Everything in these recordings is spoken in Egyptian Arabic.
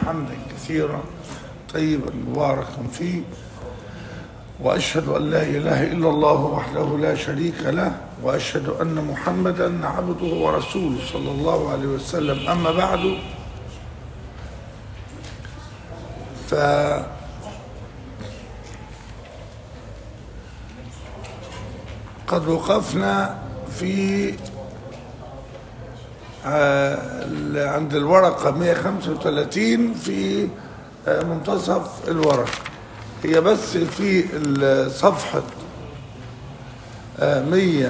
حمدا كثيرا طيبا مباركا فيه وأشهد أن لا إله إلا الله وحده لا شريك له وأشهد أن محمدا عبده ورسوله صلى الله عليه وسلم أما بعد ف قد وقفنا في آه، عند الورقة 135 في آه، منتصف الورقة هي بس في صفحة آه،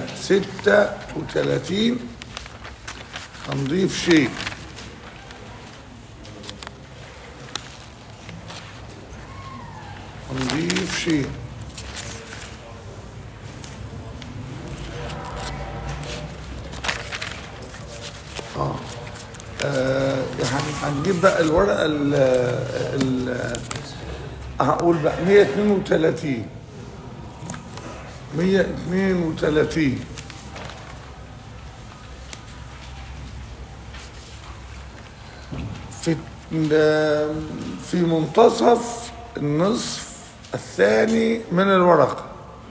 136 هنضيف شيء هنضيف شيء اه آه، يعني هنجيب بقى الورقة ال ال هقول بقى 132 132 في في منتصف النصف الثاني من الورقة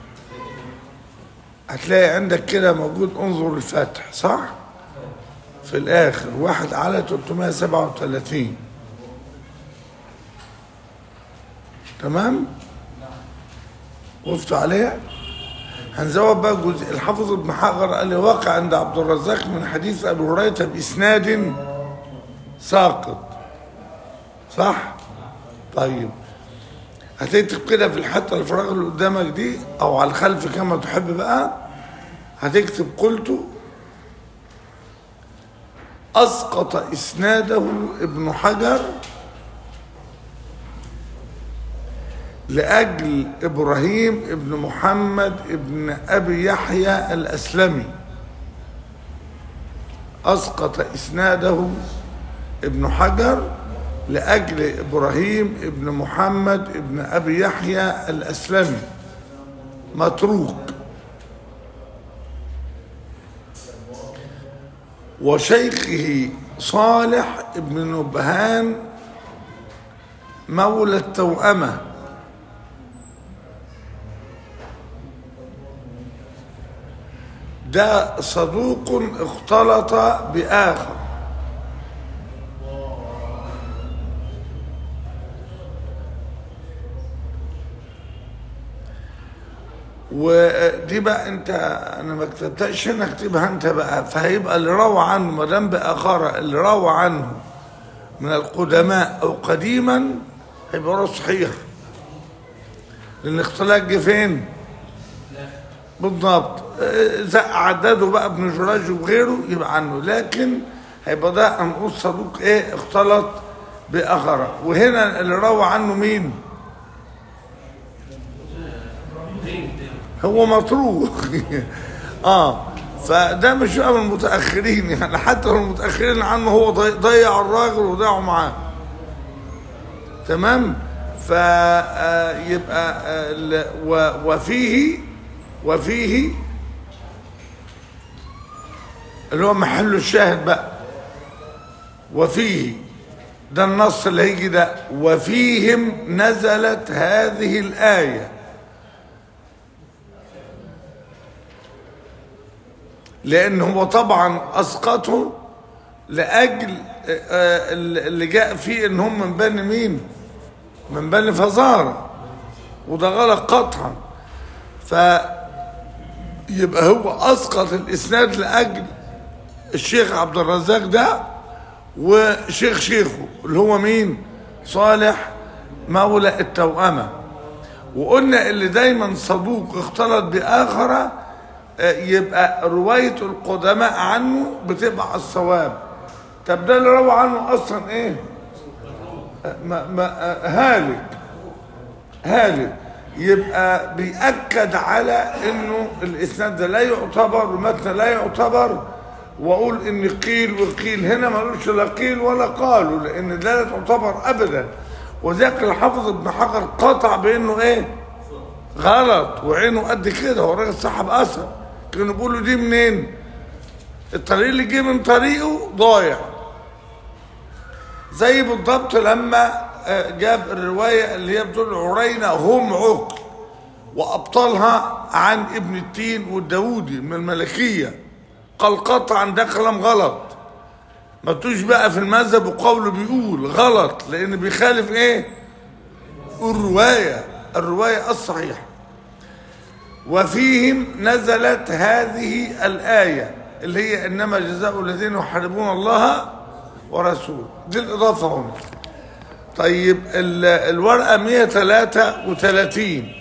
هتلاقي عندك كده موجود انظر الفتح صح؟ في الآخر واحد على 337 تمام وقفتوا عليها هنزود بقى جزء الحافظ ابن حجر قال لي واقع عند عبد الرزاق من حديث ابي هريره باسناد ساقط صح طيب هتكتب كده في الحته الفراغ اللي قدامك دي او على الخلف كما تحب بقى هتكتب قلت اسقط اسناده ابن حجر لأجل إبراهيم ابن محمد ابن أبي يحيى الأسلمي أسقط إسناده ابن حجر لأجل إبراهيم ابن محمد ابن أبي يحيى الأسلمي متروك وشيخه صالح ابن نبهان مولى التوأمه ده صدوق اختلط بآخر ودي بقى انت انا ما كتبتهاش هنا اكتبها انت بقى فهيبقى اللي روى عنه ما دام بآخرة اللي روى عنه من القدماء او قديما هيبقى هو صحيح لان الاختلاط جه فين؟ بالضبط اذا عدده بقى ابن جراج وغيره يبقى عنه لكن هيبقى ده هنقول صدوق ايه اختلط باخره وهنا اللي روى عنه مين هو مطروق اه فده مش بقى من المتاخرين يعني حتى من المتاخرين عنه هو ضيع الراجل وضيعوا معاه تمام فيبقى وفيه وفيه اللي هو محل الشاهد بقى وفيه ده النص اللي هيجي ده وفيهم نزلت هذه الآية لأن هو طبعا أسقطه لأجل اللي جاء فيه إن هم من بني مين من بني فزارة وده غلط قطعا فيبقى هو اسقط الاسناد لاجل الشيخ عبد الرزاق ده وشيخ شيخه اللي هو مين صالح مولى التوأمة وقلنا اللي دايما صدوق اختلط بآخرة يبقى رواية القدماء عنه بتبقى على الصواب طب ده اللي روى عنه اصلا ايه ما ما هالك هالك يبقى بيأكد على انه الاسناد ده لا يعتبر والمتن لا يعتبر واقول ان قيل وقيل هنا ما قالوش لا قيل ولا قالوا لان ده لا تعتبر ابدا وذاك الحافظ ابن حجر قطع بانه ايه غلط وعينه قد كده هو راجل صاحب اثر كانوا بيقولوا دي منين الطريق اللي جه من طريقه ضايع زي بالضبط لما آه، جاب الرواية اللي هي بتقول عرينا هم عقل وأبطلها عن ابن التين والداودي من الملكية قال قطعا ده كلام غلط ما تقولش بقى في المذهب وقوله بيقول غلط لأن بيخالف إيه الرواية الرواية الصحيحة وفيهم نزلت هذه الآية اللي هي إنما جزاء الذين يحاربون الله ورسوله دي الإضافة هنا طيب ال- الورقة 133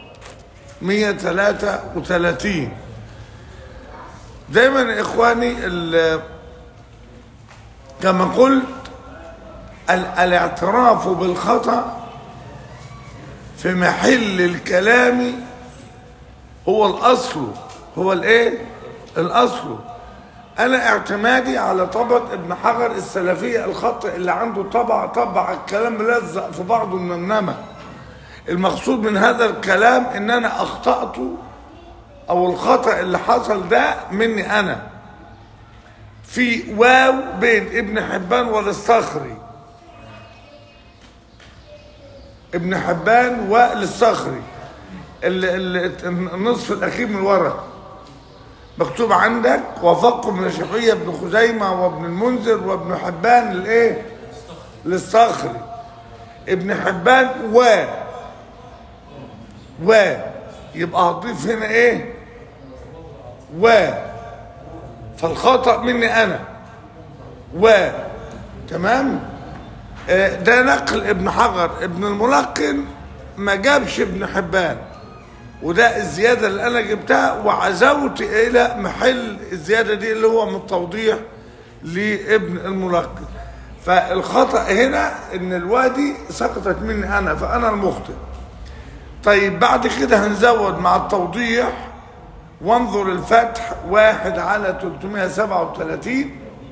133 دايما يا إخواني ال- كما قلت ال- الاعتراف بالخطأ في محل الكلام هو الأصل هو الإيه؟ الأصل أنا اعتمادي على طبق ابن حجر السلفية الخط اللي عنده طبع طبع الكلام ملزق في بعضه منمنمة المقصود من هذا الكلام إن أنا أخطأت أو الخطأ اللي حصل ده مني أنا في واو بين ابن حبان والاستخري ابن حبان والاستخري ال- ال- النصف الأخير من الورق مكتوب عندك وفق من الشافعية ابن خزيمة وابن المنذر وابن حبان الايه للصخري ابن حبان و و يبقى هضيف هنا ايه و فالخطأ مني انا و تمام آه، ده نقل ابن حجر ابن الملقن ما جابش ابن حبان وده الزيادة اللي أنا جبتها وعزوت إلى محل الزيادة دي اللي هو من التوضيح لابن الملقن فالخطأ هنا إن الوادي سقطت مني أنا فأنا المخطئ طيب بعد كده هنزود مع التوضيح وانظر الفتح واحد على 337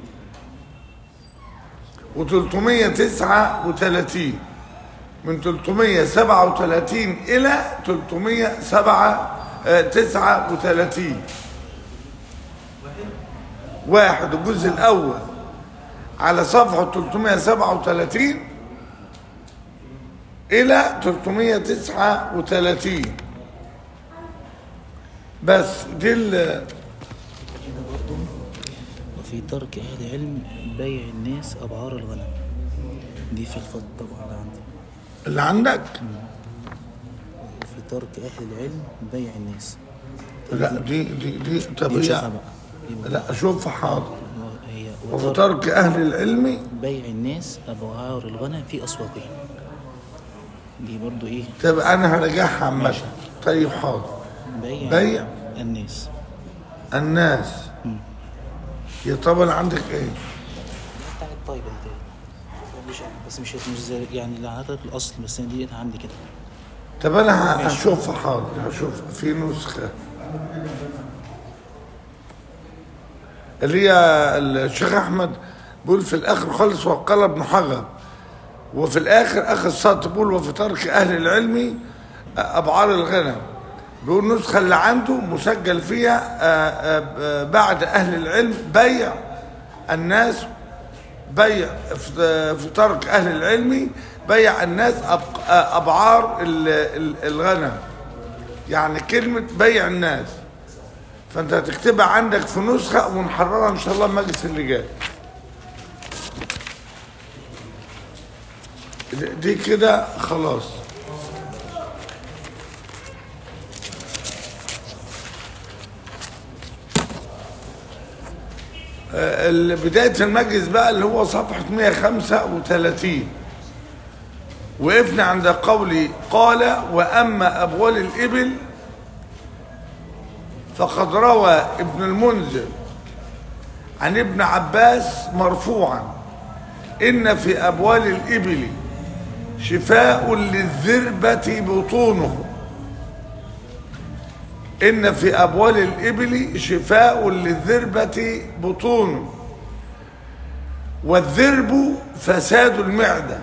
و 339 من 337 إلى 339 واحد الجزء الأول على صفحة 337 إلى 339 بس دي ال- هنا برضه وفي ترك أهل العلم بيع الناس أبعار الغنم دي في الخط طبعا اللي عندي اللي عندك وفي ترك أهل العلم بيع الناس لا دي دي دي طب دي نشوفها هي بقى دي لا شوف حاضر هي وفي وترك ترك أهل العلم بيع الناس أبعار الغنم في أسواقهم دي برضو إيه طب أنا هرجعها عامة طيب حاضر بيع, بيع الناس الناس يا طبعا عندك ايه بتاع الطيب اللي مش بس مش مش زي يعني اللي عندك الأصل بس أنا دي عندي كده طب انا ه- هشوفها حاضر هشوفها في نسخة اللي هي الشيخ احمد بيقول في الاخر خالص وقال ابن حجر وفي الاخر اخر سطر بيقول وفي ترك اهل العلم ابعار الغنم بيقول النسخة اللي عنده مسجل فيها آه، آه، آه، بعد اهل العلم بيع الناس بيع في في ترك اهل العلم بيع الناس أب- ابعار ال- ال- الغنم يعني كلمه بيع الناس فانت هتكتبها عندك في نسخه ونحررها ان شاء الله المجلس اللي جاي دي- دي كده خلاص ال- بداية المجلس بقى اللي هو صفحة 135 وقفنا عند قولي قال وأما أبوال الإبل فقد روى ابن المنذر عن ابن عباس مرفوعا إن في أبوال الإبل شفاء للذربة بطونه إن في أبوال الإبل شفاء للذربة بطون والذرب فساد المعدة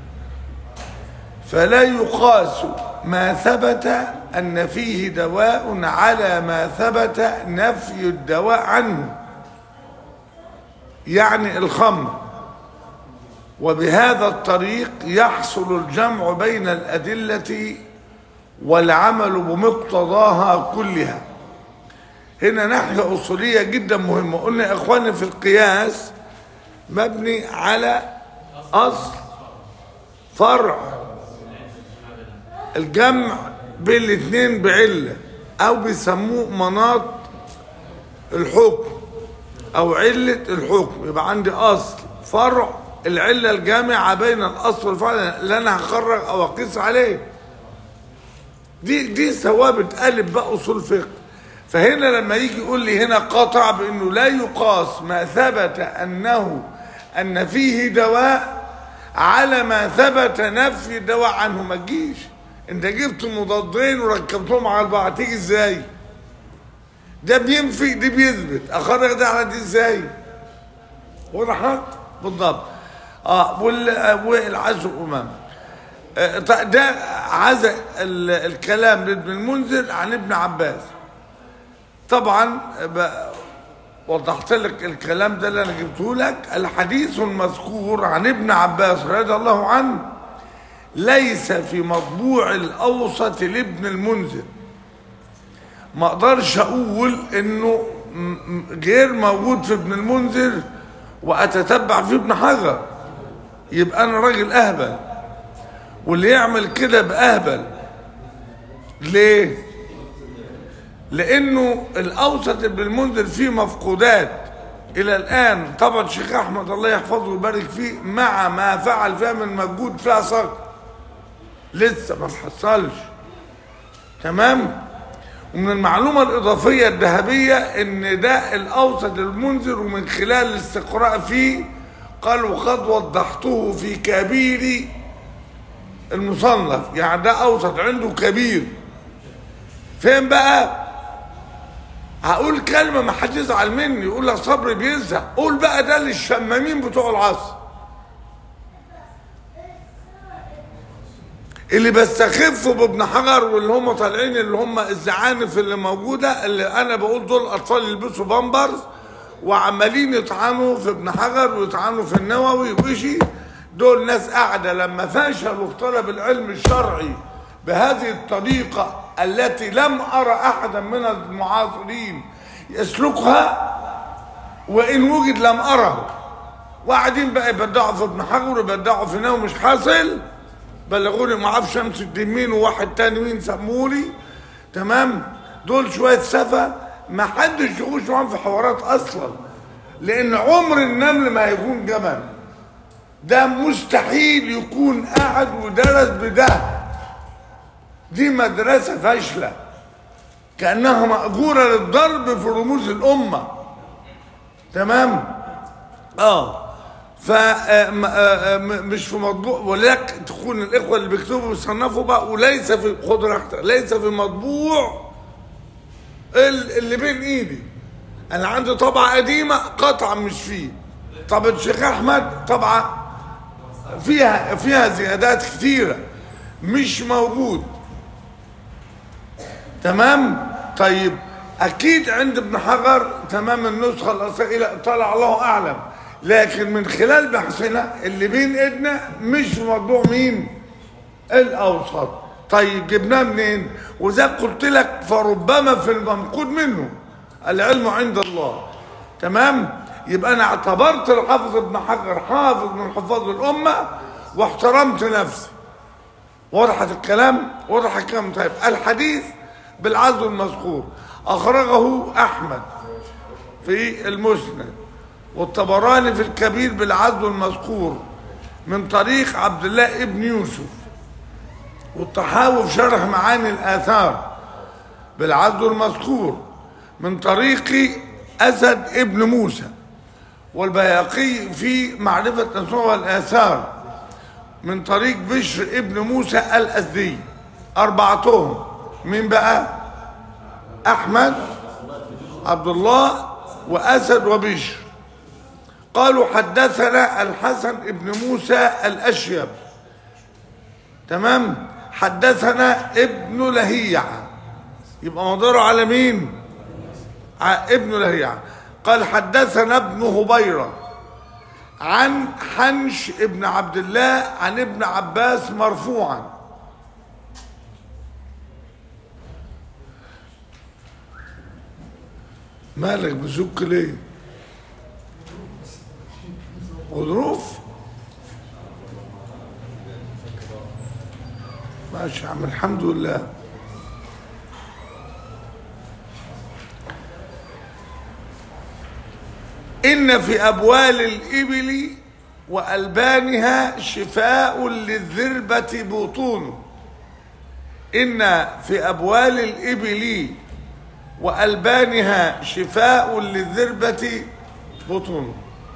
فلا يقاس ما ثبت أن فيه دواء على ما ثبت نفي الدواء, الدواء عنه يعني الخمر وبهذا الطريق يحصل الجمع بين الأدلة والعمل بمقتضاها كلها هنا ناحية أصولية جدا مهمة قلنا يا إخواني في القياس مبني على أصل فرع الجمع بين الاثنين بعلة أو بيسموه مناط الحكم أو علة الحكم يبقى عندي أصل فرع العلة الجامعة بين الأصل والفرع اللي أنا هخرج أو أقيس عليه دي دي ثوابت ألف بقى أصول فقه فهنا لما يجي يقول لي هنا قطع بأنه لا يقاس ما ثبت أنه أن فيه دواء على ما ثبت نفي الدواء عنه ما تجيش انت جبت مضادين وركبتهم على بعض تيجي ازاي ده بينفي دي بيثبت اخرج ده على دي ازاي وضحت بالضبط اه وال- والعزو امامه آه، طيب ده عزا ال- الكلام لابن المنذر عن ابن عباس طبعا ب- وضحت لك الكلام ده اللي انا جبته لك الحديث المذكور عن ابن عباس رضي الله عنه ليس في مطبوع الاوسط لابن المنذر ما اقدرش اقول انه م- م- غير موجود في ابن المنذر واتتبع في ابن حجر يبقى انا راجل اهبل واللي يعمل كده باهبل ليه لانه الاوسط ابن المنذر فيه مفقودات الى الان طبعا الشيخ احمد الله يحفظه ويبارك فيه مع ما فعل فيها من مجهود فيها صقر لسه ما حصلش تمام ومن المعلومة الإضافية الذهبية إن ده الأوسط المنذر ومن خلال الاستقراء فيه قال وقد وضحته في كبير المصنف يعني ده أوسط عنده كبير فين بقى هقول كلمة ما حد يزعل مني يقول لك صبري بيزهق قول بقى ده للشمامين بتوع العصر اللي بستخفوا بابن حجر واللي هم طالعين اللي هم الزعانف اللي موجوده اللي انا بقول دول اطفال يلبسوا بامبرز وعمالين يطعنوا في ابن حجر ويطعنوا في النووي وشي دول ناس قاعده لما فشلوا في طلب العلم الشرعي بهذه الطريقه التي لم ارى احدا من المعاصرين يسلكها وان وجد لم اره وقاعدين بقى يبدعوا في ابن حجر ويبدعوا في نووي مش حاصل بلغوني ما اعرفش شمس الدين مين وواحد تاني مين سمولي تمام دول شويه سفه ما حدش يخش معاهم في حوارات اصلا لان عمر النمل ما هيكون جبل ده مستحيل يكون قاعد ودرس بده دي مدرسه فاشله كانها ماجوره للضرب في رموز الامه تمام اه فمش في مطبوع ولك تكون الاخوه اللي بيكتبوا بيصنفوا بقى وليس في خد راحتك ليس في مطبوع ال- اللي بين ايدي انا عندي طبعه قديمه قطعا مش فيه طب الشيخ احمد طبعا فيها فيها زيادات كثيره مش موجود تمام طيب اكيد عند ابن حجر تمام النسخه الاصليه طلع الله اعلم لكن من خلال بحثنا اللي بين ايدنا مش في موضوع مين الاوسط طيب جبناه منين وزي قلت لك فربما في المنقود منه العلم عند الله تمام يبقى انا اعتبرت الحافظ ابن حجر حافظ من حفاظ الامه واحترمت نفسي وضحت الكلام وضح الكلام طيب الحديث بالعزو المذكور اخرجه احمد في المسند والطبراني في الكبير بالعزو المذكور من طريق عبد الله ابن يوسف والطحاوي في شرح معاني الآثار بالعزو المذكور من طريق أسد ابن موسى والبياقي في معرفة الأسماء والآثار من طريق بشر ابن موسى الأزدي أربعتهم من بقى أحمد عبد الله وأسد وبشر قالوا حدثنا الحسن ابن موسى الأشيب تمام حدثنا ابن لهيع يبقى مداره على مين ع- ابن لهيع قال حدثنا ابن هبيرة عن حنش ابن عبد الله عن ابن عباس مرفوعا مالك بزك ليه غضروف ماشي يا عم الحمد لله إن في أبوال الإبل وألبانها شفاء للذربة بطون إن في أبوال الإبل وألبانها شفاء للذربة بطون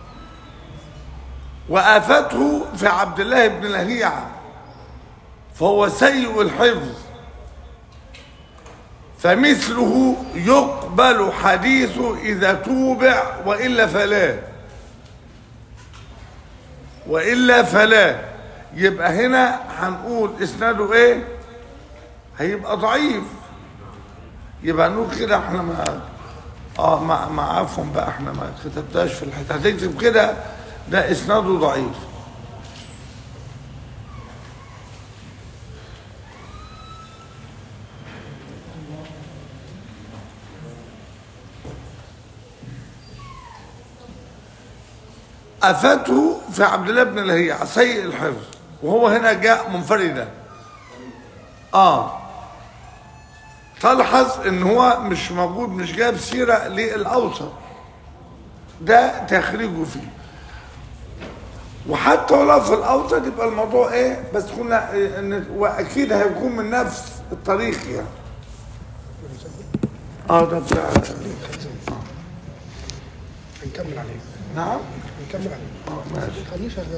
وآفته في عبد الله بن لهيعة فهو سيء الحفظ فمثله يقبل حديثه إذا توبع وإلا فلا وإلا فلا يبقى هنا هنقول إسناده إيه هيبقى ضعيف يبقى نقول كده احنا ما اه مع مع عفوا بقى احنا ما كتبتهاش في الحته هتكتب كده ده اسناده ضعيف أفته في عبد الله بن لهيعة سيء الحفظ وهو هنا جاء منفردا اه تلحظ ان هو مش موجود مش جايب سيرة للأوسط ده تخريجه فيه وحتى ولو في الأوسط يبقى الموضوع ايه بس كنا إيه إن واكيد هيكون من نفس الطريق يعني اه ده بتاع هنكمل عليه نعم هنكمل عليه آه، ماشي خليه شغال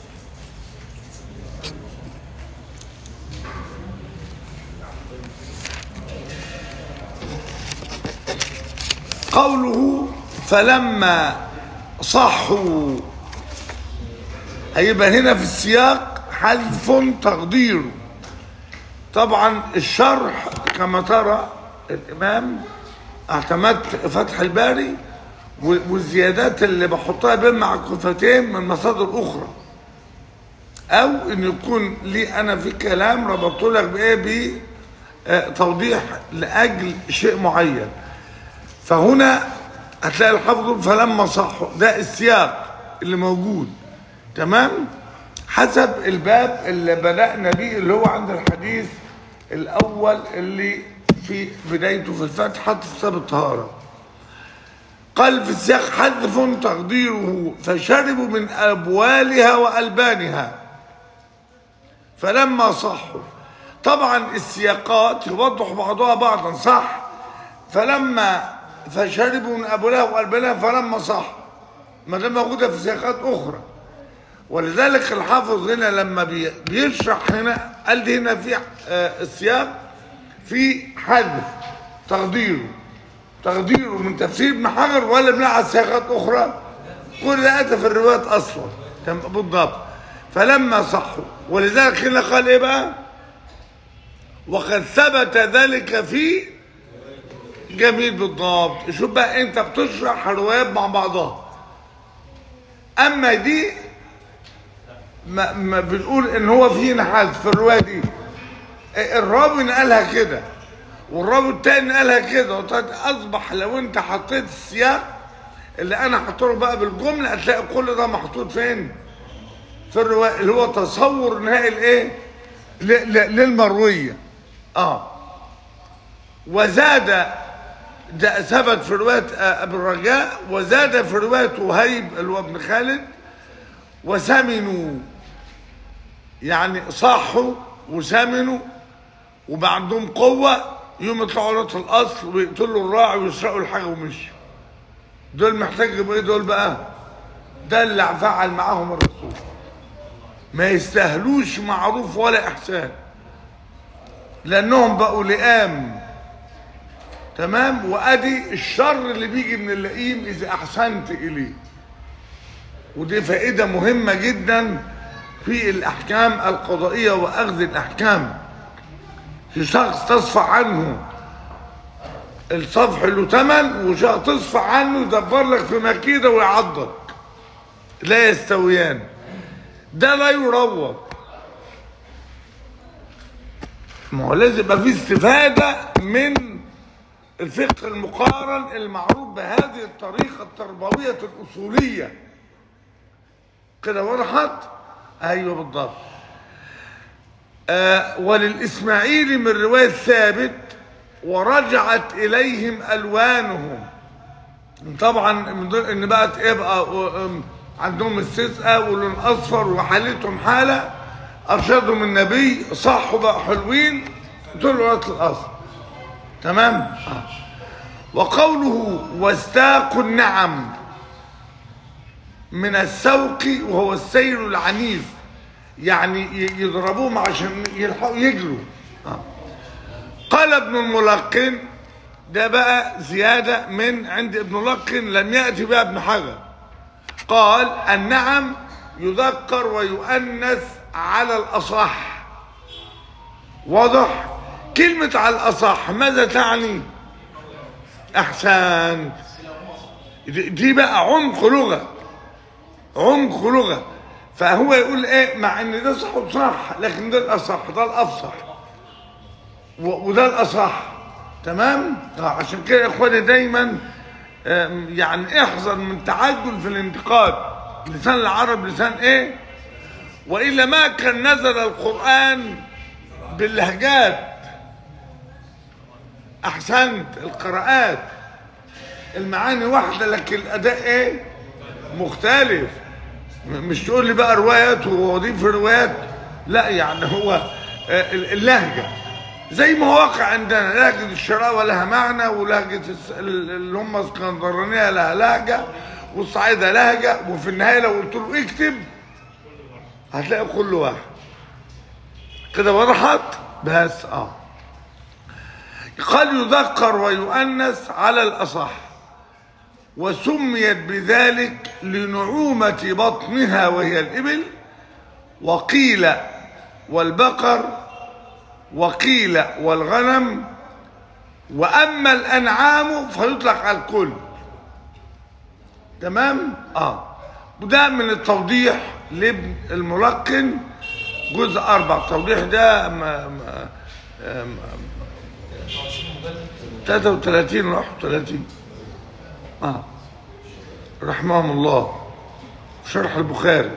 قوله فلما صحوا هيبقى هنا في السياق حذف تقديره طبعا الشرح كما ترى الامام اعتمدت فتح الباري و- والزيادات اللي بحطها بين معكوفتين من مصادر اخرى او ان يكون لي انا في كلام ربطت لك بايه بتوضيح لاجل شيء معين فهنا هتلاقي الحفظ فلما صحوا ده السياق اللي موجود تمام حسب الباب اللي بدأنا بيه اللي هو عند الحديث الأول اللي في بدايته في الفتحة في كتاب الطهارة قال في السياق حذف تقديره فشربوا من أبوالها وألبانها فلما صحوا طبعا السياقات يوضح بعضها بعضا صح فلما فشربوا من ابولها وقلبها فلما صح ما دام موجوده في سياقات اخرى ولذلك الحافظ هنا لما بي- بيشرح هنا قال لي هنا في آه، السياق في حذف تقديره تقديره من تفسير ابن حجر ولا بناء على سياقات اخرى كل ده اتى في الروايات اصلا تم- بالضبط فلما صحوا ولذلك هنا قال ايه بقى وقد ثبت ذلك في جميل بالضبط شوف بقى انت بتشرح روايات مع بعضها اما دي ما, ما بنقول ان هو في نحاس في الروايه دي الراوي نقلها كده والراوي التاني نقلها كده وطلعت اصبح لو انت حطيت السياق اللي انا حاطه بقى بالجمله هتلاقي كل ده محطوط فين في الروايه اللي هو تصور نهائي الايه ل- ل- للمرويه اه وزاد ده ثبت في رواية آه، أبي الرجاء وزاد في رواية وهيب اللي هو ابن خالد وسمنوا يعني صحوا وسمنوا وبقى عندهم قوة يوم يطلعوا لوط الأصل ويقتلوا الراعي ويسرقوا الحاجة ومشوا دول محتاج يبقوا ايه دول بقى ده اللي فعل معاهم الرسول ما يستاهلوش معروف ولا إحسان لأنهم بقوا لئام تمام وادي الشر اللي بيجي من اللئيم اذا احسنت اليه ودي فائده مهمه جدا في الاحكام القضائيه واخذ الاحكام في شخص تصفع عنه الصفح له ثمن وشخص تصفع عنه يدبر لك في مكيده ويعضك لا يستويان ده لا يروج ما هو لازم يبقى في استفادة من الفقه المقارن المعروف بهذه الطريقة التربوية الأصولية كده وضحت أيوه بالضبط آه وللإسماعيلي من رواية ثابت ورجعت إليهم ألوانهم طبعا من دول ان بقى يبقى آم، عندهم استسقاء ولون اصفر وحالتهم حاله ارشدهم النبي صحوا بقى حلوين طلعوا وقت الاصل تمام آه. وقوله واستاقوا النعم من السوق وهو السير العنيف يعني ي- يضربوهم عشان يلحقوا يجروا آه. قال ابن الملقن ده بقى زيادة من عند ابن ملقن لم يأتي بها ابن حجر قال النعم يذكر ويؤنث على الأصح واضح كلمة على الأصح ماذا تعني أحسن دي دي بقى عمق لغة عمق لغة فهو يقول ايه مع ان ده صح وصح لكن ده الاصح ده الافصح و- وده الاصح تمام آه عشان كده يا اخواني دايما آم، يعني احذر من تعجل في الانتقاد لسان العرب لسان ايه والا ما كان نزل القران باللهجات احسنت القراءات المعاني واحده لكن الاداء ايه مختلف م- مش تقول لي بقى روايات ووظيف روايات لا يعني هو آه، ال- اللهجه زي ما هو واقع عندنا لهجه الشراوه لها معنى ولهجه الس- ال- اللي هم اسكندرانيه لها لهجه والصعيده لهجه وفي النهايه لو قلت له اكتب هتلاقي كل واحد كده وضحت بس اه قد يذكر ويؤنث على الاصح وسميت بذلك لنعومة بطنها وهي الإبل وقيل والبقر وقيل والغنم وأما الأنعام فيطلق على الكل تمام؟ آه وده من التوضيح لابن الملقن جزء أربع التوضيح ده ما ما ما 33 و 31 آه. رحمهم الله شرح البخاري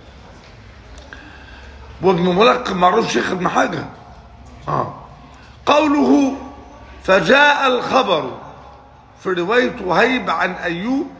وابن ملقب معروف شيخ ابن حجر آه. قوله فجاء الخبر في رواية وهيب عن أيوب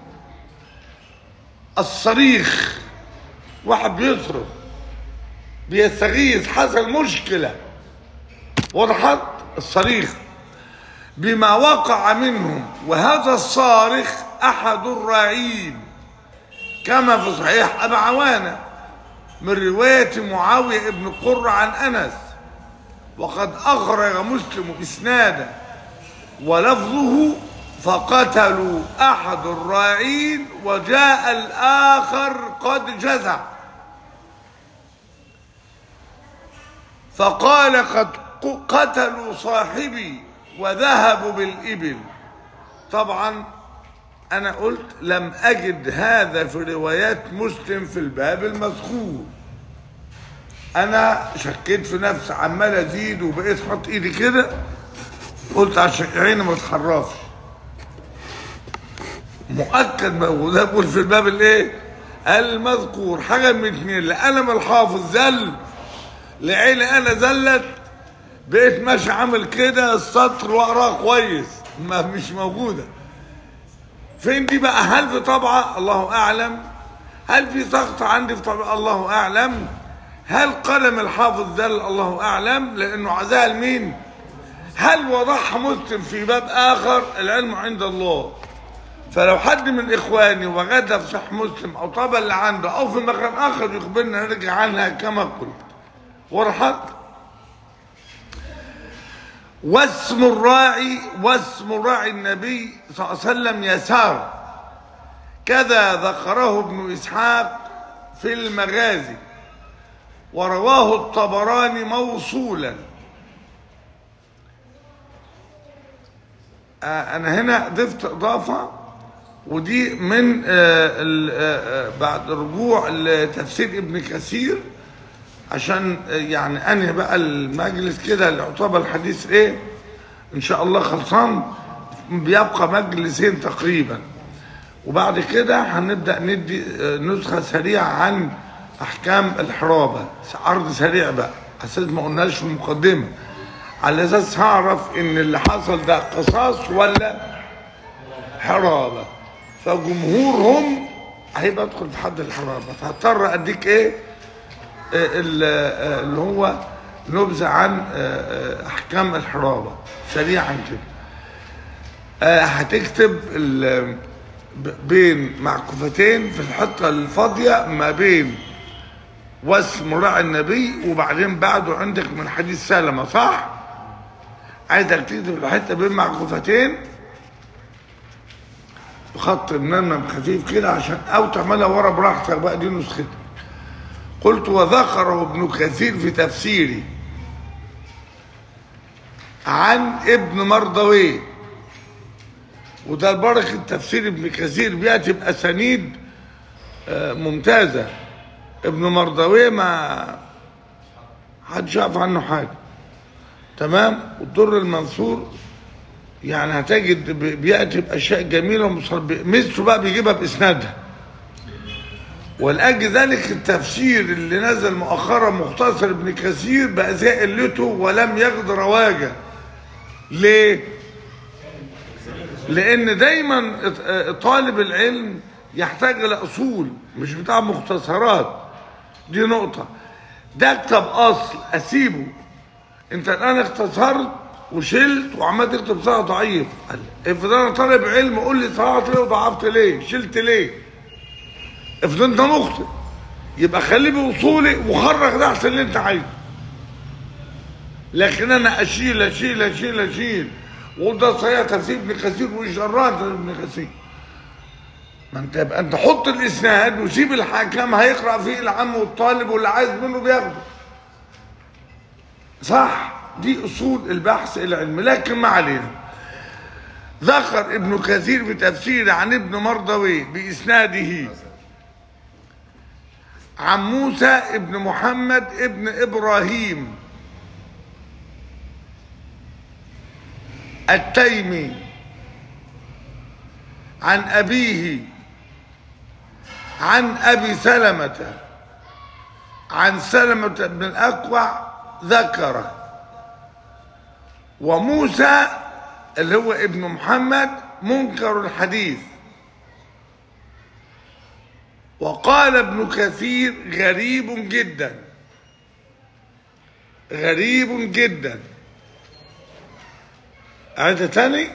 الصريخ واحد بيصرخ بيستغيث حصل مشكلة وضحت الصريخ بما وقع منهم وهذا الصارخ احد الراعين كما في صحيح ابا عوانه من روايه معاويه بن قر عن انس وقد اخرج مسلم اسنادا ولفظه فقتلوا احد الراعين وجاء الاخر قد جزع فقال قد قتلوا صاحبي وذهبوا بالإبل طبعا أنا قلت لم أجد هذا في روايات مسلم في الباب المذكور أنا شكيت في نفسي عمال أزيد وبقيت حط إيدي كده قلت عشان عيني ما تخرفش مؤكد بقى وده بقول في الباب الايه المذكور حاجه من اتنين لا انا من الحافظ زل لعيني انا زلت بقيت ماشي عامل كده السطر واقراه كويس ما مش موجوده فين دي بقى هل في طبعه الله اعلم هل في سقط عندي في طبعه الله اعلم هل قلم الحافظ زل الله اعلم لانه عزاها لمين هل وضعها مسلم في باب اخر العلم عند الله فلو حد من اخواني وجدها في صحيح مسلم او طبع اللي عنده او في مكان اخر يخبرنا نرجع عنها كما قلت وضحت واسم الراعي واسم راعي النبي صلى الله عليه وسلم يسار كذا ذكره ابن اسحاق في المغازي ورواه الطبراني موصولا آه، انا هنا ضفت اضافه ودي من آه، ال- آه، آه، بعد الرجوع لتفسير ابن كثير عشان آه، يعني انهي بقى المجلس كده اللي يعتبر الحديث ايه ان شاء الله خلصان بيبقى مجلسين تقريبا وبعد كده هنبدا ندي آه، نسخه سريعه عن احكام الحرابه عرض سريع بقى اساس ما قلناش في المقدمه على اساس هعرف ان اللي حصل ده قصاص ولا حرابه فجمهورهم هيبقى ادخل في حد الحرابه فهضطر اديك ايه آه، ال- آه، اللي هو نبذه عن آه، آه، احكام الحرابه سريعا كده آه، هتكتب ال- ب- بين معكوفتين في الحته الفاضيه ما بين واسم راعي النبي وبعدين بعده عندك من حديث سلمه صح؟ عايزك تكتب الحته بين معكوفتين بخط منمم خفيف كده عشان او تعملها ورا براحتك بقى دي نسختك قلت وذكره ابن كثير في تفسيره عن ابن مردويه وده بركة تفسير ابن كثير بيأتي بأسانيد آه، ممتازة ابن مردويه ما حدش يعرف عنه حاجة تمام والدر المنصور يعني هتجد ب- بيأتي بأشياء جميلة ومصر- مثله بقى بيجيبها بإسنادها ولأجل ذلك التفسير اللي نزل مؤخرا مختصر ابن كثير بقى زي قلته ولم يجد رواجه ليه؟ لان دايما طالب العلم يحتاج الى اصول مش بتاع مختصرات دي نقطة ده اكتب اصل اسيبه انت الان اختصرت وشلت وعمال تكتب صيغه ضعيف قال افرض انا طالب علم قول لي صيغت ليه وضعفت ليه شلت ليه افرض انت مخطئ يبقى خليه باصولي وخرج تحت اللي انت عايزه لكن انا اشيل اشيل اشيل اشيل واقول ده صحيح تفسير ابن كثير وشرات ابن كثير ما انت يبقى انت حط الاسناد وسيب الحكم هيقرا فيه العام والطالب واللي عايز منه بياخده صح دي اصول البحث العلمي لكن ما علينا ذكر ابن كثير في تفسيره عن ابن مردوي باسناده عن موسى ابن محمد ابن ابراهيم التيمي عن أبيه عن أبي سلمة عن سلمة بن الأكوع ذكر وموسى اللي هو ابن محمد منكر الحديث وقال ابن كثير غريب جدا غريب جدا عايزة تاني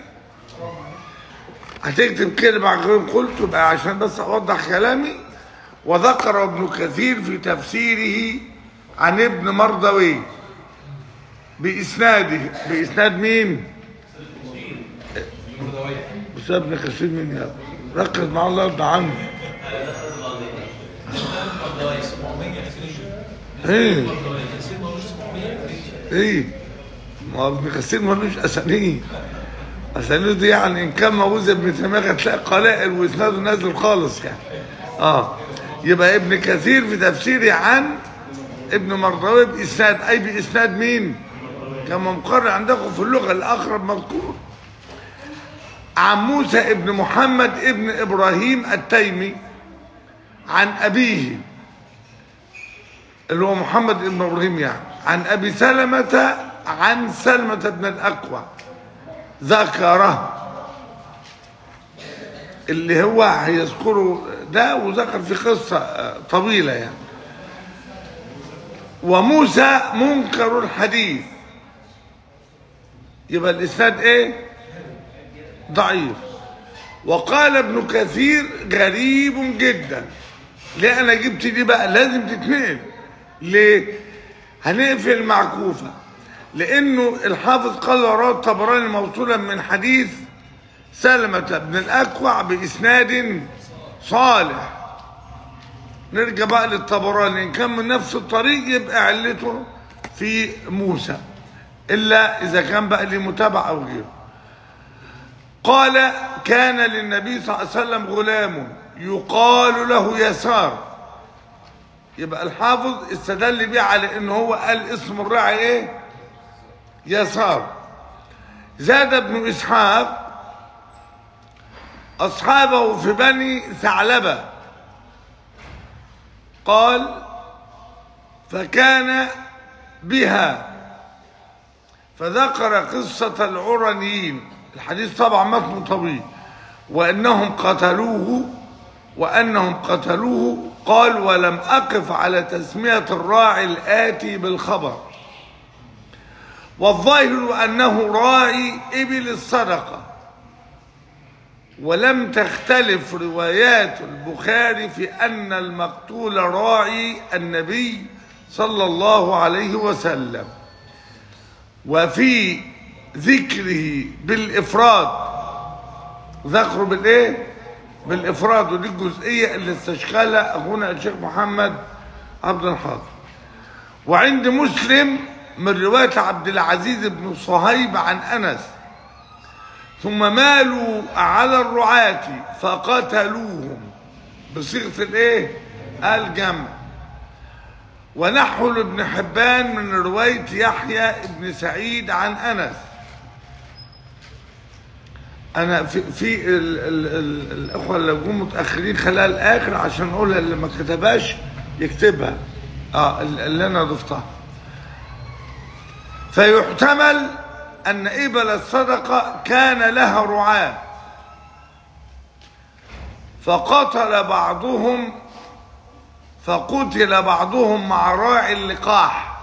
هتكتب كده مع غير قلت بقى عشان بس اوضح كلامي وذكر ابن كثير في تفسيره عن ابن مردوي باسناده باسناد مين بس ابن كثير مين يا ابني ركز مع الله يرضى عنه ايه ايه ما هو ابن كثير ملوش اسانيد اسانيد دي يعني ان كان موجود ابن تيميه هتلاقي قلائل واسناده نازل خالص يعني اه يبقى ابن كثير في تفسيره عن ابن مردوي باسناد اي باسناد مين؟ كما مقرر عندكم في اللغه الاقرب مذكور عن موسى ابن محمد ابن ابراهيم التيمي عن ابيه اللي هو محمد ابن ابراهيم يعني عن ابي سلمه عن سلمه بن الاكوع ذكره اللي هو هيذكره ده وذكر في قصه آه، طويله يعني وموسى منكر الحديث يبقى الاسناد ايه ضعيف وقال ابن كثير غريب جدا ليه انا جبت دي بقى لازم تتنقل ليه هنقفل معكوفه لانه الحافظ قال وراه الطبراني موصولا من حديث سلمة بن الاكوع باسناد صالح نرجع بقى للطبراني ان كان من نفس الطريق يبقى علته في موسى الا اذا كان بقى ليه متابعه او غيره قال كان للنبي صلى الله عليه وسلم غلام يقال له يسار يبقى الحافظ استدل بيه على ان هو قال اسم الراعي ايه يسار زاد ابن اسحاق اصحابه في بني ثعلبه قال فكان بها فذكر قصة العرنيين الحديث طبعا متن طويل وأنهم قتلوه وأنهم قتلوه قال ولم أقف على تسمية الراعي الآتي بالخبر والظاهر أنه راعي إبل الصدقة ولم تختلف روايات البخاري في أن المقتول راعي النبي صلى الله عليه وسلم وفي ذكره بالإفراد ذكره بالإيه؟ بالإفراد ودي الجزئية اللي استشكلها أخونا الشيخ محمد عبد الحاضر وعند مسلم من رواية عبد العزيز بن صهيب عن أنس ثم مالوا على الرعاة فقتلوهم بصيغة الايه الجمع ونحو لابن حبان من رواية يحيى بن سعيد عن أنس أنا في, في ال ال ال الأخوة اللي جم متأخرين خلال الآخر عشان أقولها اللي ما كتبهاش يكتبها اه اللي أنا ضفتها فيحتمل أن إبل الصدقة كان لها رعاة فقتل بعضهم فقتل بعضهم مع راعي اللقاح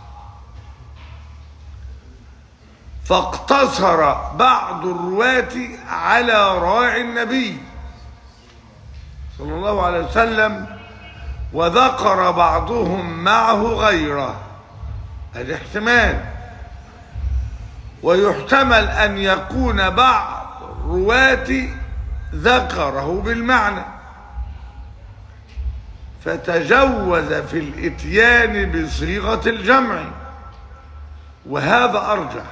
فاقتصر بعض الرواة على راعي النبي صلى الله عليه وسلم وذكر بعضهم معه غيره هذا احتمال ويحتمل أن يكون بعض رواة ذكره بالمعنى فتجوز في الاتيان بصيغة الجمع وهذا أرجح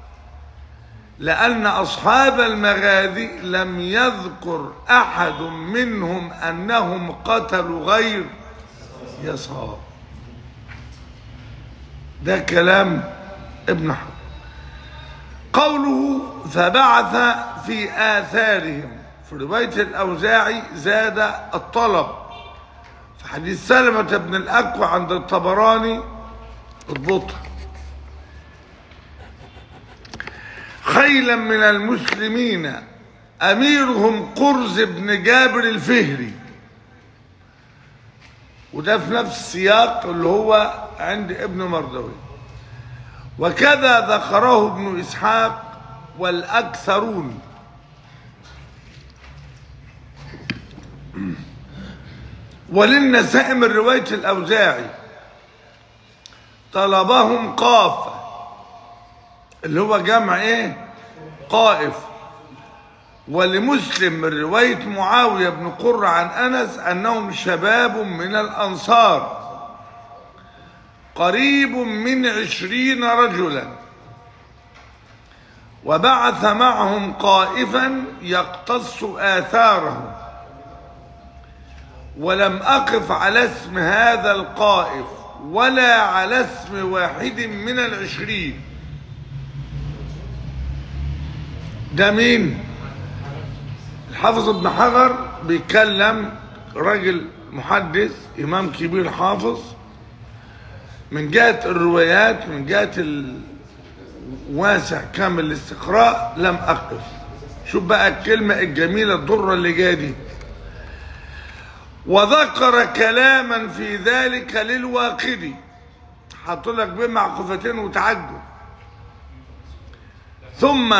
لأن أصحاب المغازي لم يذكر أحد منهم أنهم قتلوا غير يسار ده كلام ابن حجر قوله فبعث في آثارهم في رواية الأوزاعي زاد الطلب في حديث سلمة بن الأكوع عند الطبراني اضبطها خيلا من المسلمين أميرهم قرز بن جابر الفهري وده في نفس السياق اللي هو عند ابن مردوي وكذا ذكره ابن إسحاق والأكثرون وللنساء من رواية الأوزاعي طلبهم قافة اللي هو جمع ايه قائف ولمسلم من رواية معاوية بن قر عن أنس أنهم شباب من الأنصار قريب من عشرين رجلا وبعث معهم قائفا يقتص آثارهم ولم أقف على اسم هذا القائف ولا على اسم واحد من العشرين ده مين الحافظ ابن حجر بيتكلم راجل محدث إمام كبير حافظ من جهة الروايات من جهة الواسع كامل الاستقراء لم أقف شوف بقى الكلمة الجميلة الضرة اللي جايه دي وذكر كلاما في ذلك للواقدي حط لك بين معقوفتين وتعجب ثم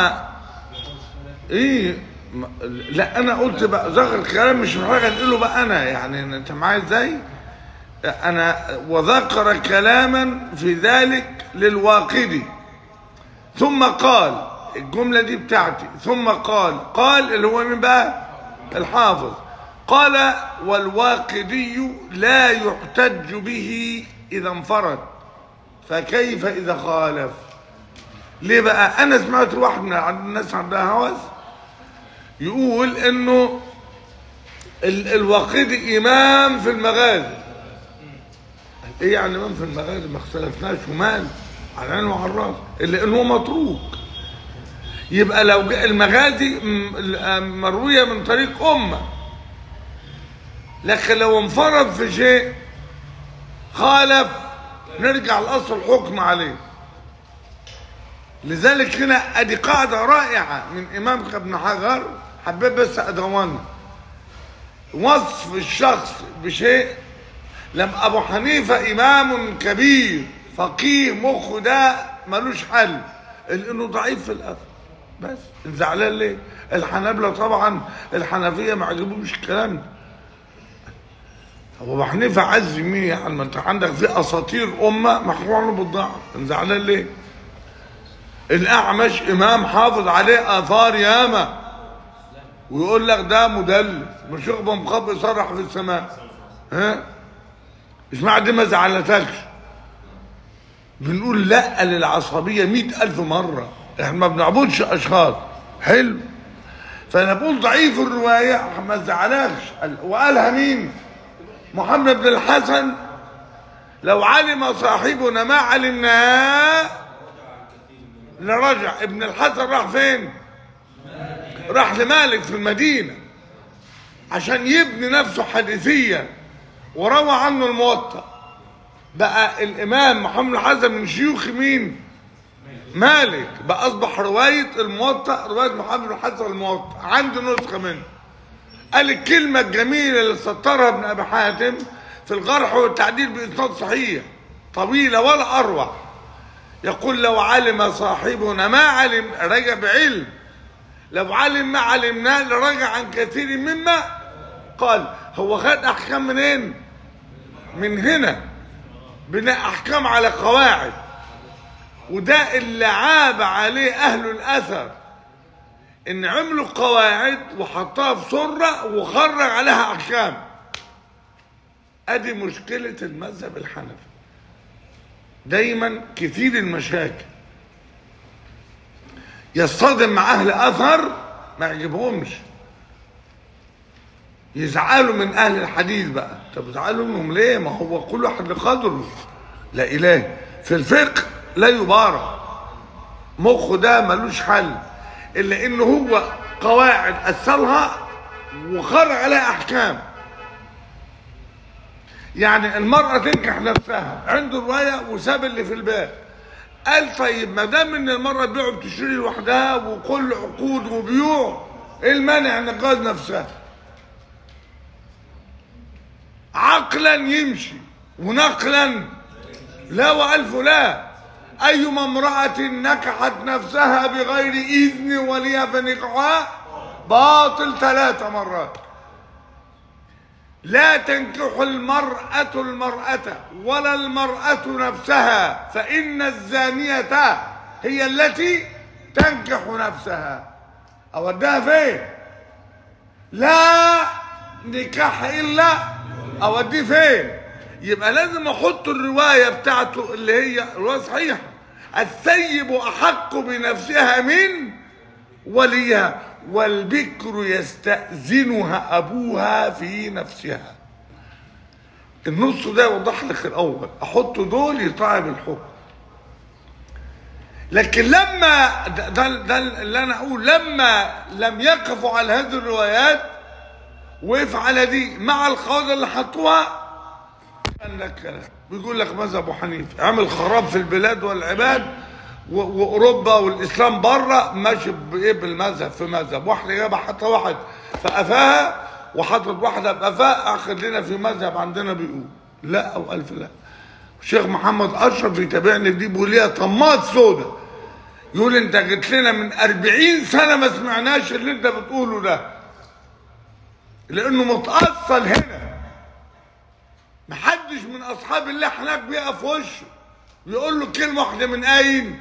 ايه لا انا قلت بقى ذكر كلام مش محتاج انقله بقى انا يعني انت معايا ازاي انا وذكر كلاما في ذلك للواقدي ثم قال الجملة دي بتاعتي ثم قال قال اللي هو مين بقى الحافظ قال والواقدي لا يحتج به إذا انفرد فكيف إذا خالف ليه بقى أنا سمعت واحد من الناس عندها هوس يقول انه ال- الواقدي امام في المغازي ايه يعني امام في المغازي ما اختلفناش ومال على عينه وعلى الراس الا انه متروك يبقى لو جاء المغازي م- ال- مرويه من طريق امه لكن لو انفرد في شيء خالف نرجع لاصل الحكم عليه لذلك هنا ادي قاعده رائعه من امام ابن حجر حبيت بس ادونها وصف الشخص بشيء لم ابو حنيفه امام كبير فقيه مخه ده ملوش حل لانه ضعيف في الاثر بس زعلان ليه الحنابلة طبعا الحنفيه ما عجبوش الكلام ده ابو حنيفه عز مين يعني ما انت عندك في اساطير امه محكوم عنه بالضعف زعلان ليه الاعمش امام حافظ عليه اثار ياما ويقول لك ده مدلس مش يخبى مخبي صرح في السماء ها اسمع دي ما زعلتكش بنقول لا للعصبيه مئة ألف مرة احنا ما بنعبدش أشخاص حلو فأنا بقول ضعيف الرواية ما زعلكش وقالها مين محمد بن الحسن لو علم صاحبنا ما علمناه لرجع ابن الحسن راح فين راح لمالك في المدينة عشان يبني نفسه حديثيا وروى عنه الموطأ بقى الإمام محمد الحسن من شيوخ مين مالك بقى أصبح رواية الموطأ رواية محمد الحسن الموطأ عنده نسخة منه قال الكلمة الجميلة اللي سطرها ابن أبي حاتم في الجرح والتعديل بإسناد صحيح طويلة ولا أروع يقول لو علم صاحبنا ما علم رجع بعلم لو علم ما علمناه لرجع عن كثير مما قال هو خد أحكام منين من هنا بناء أحكام على قواعد وده اللي عاب عليه أهل الأثر ان عملوا قواعد وحطها في سرة وخرج عليها احكام ادي مشكلة المذهب الحنفي دايما كثير المشاكل يصطدم مع اهل اثر ما يعجبهمش يزعلوا من اهل الحديث بقى طب يزعلوا منهم ليه ما هو كل واحد لقدره لا اله في الفقه لا يبارك مخه ده ملوش حل الا انه هو قواعد اصلها وخرج عليها احكام يعني المرأة تنكح نفسها عنده رواية وساب اللي في الباب قال طيب ما دام ان المرأة تبيع وبتشتري لوحدها وكل عقود وبيوع ايه المانع ان تجوز نفسها عقلا يمشي ونقلا لا والف لا أيما امرأة نكحت نفسها بغير إذن وليها فنكحها باطل ثلاث مرات لا تنكح المرأة المرأة ولا المرأة نفسها فإن الزانية هي التي تنكح نفسها أودها فين لا نكاح إلا أوديه فين يبقى لازم احط الروايه بتاعته اللي هي روايه صحيحه الثيب احق بنفسها من وليها والبكر يستأذنها ابوها في نفسها النص ده يوضح لك الاول احط دول يطلع بالحكم لكن لما ده, ده, ده اللي انا اقول لما لم يقفوا على هذه الروايات وقف على دي مع القواعد اللي حطوها قال لك كلام بيقول لك مذهب ابو حنيفه عمل خراب في البلاد والعباد و- واوروبا والاسلام بره ماشي بايه بالمذهب في مذهب واحده جابه حتى واحد في قفاها وحطت واحده في قفاها اخد لنا في مذهب عندنا بيقول لا او الف لا الشيخ محمد اشرف بيتابعني دي بيقول لي طماط سودا يقول انت جيت لنا من أربعين سنه ما سمعناش اللي انت بتقوله ده لانه متاصل هنا محدش من اصحاب الله هناك بيقف في وشه يقول له كلمه واحده من اين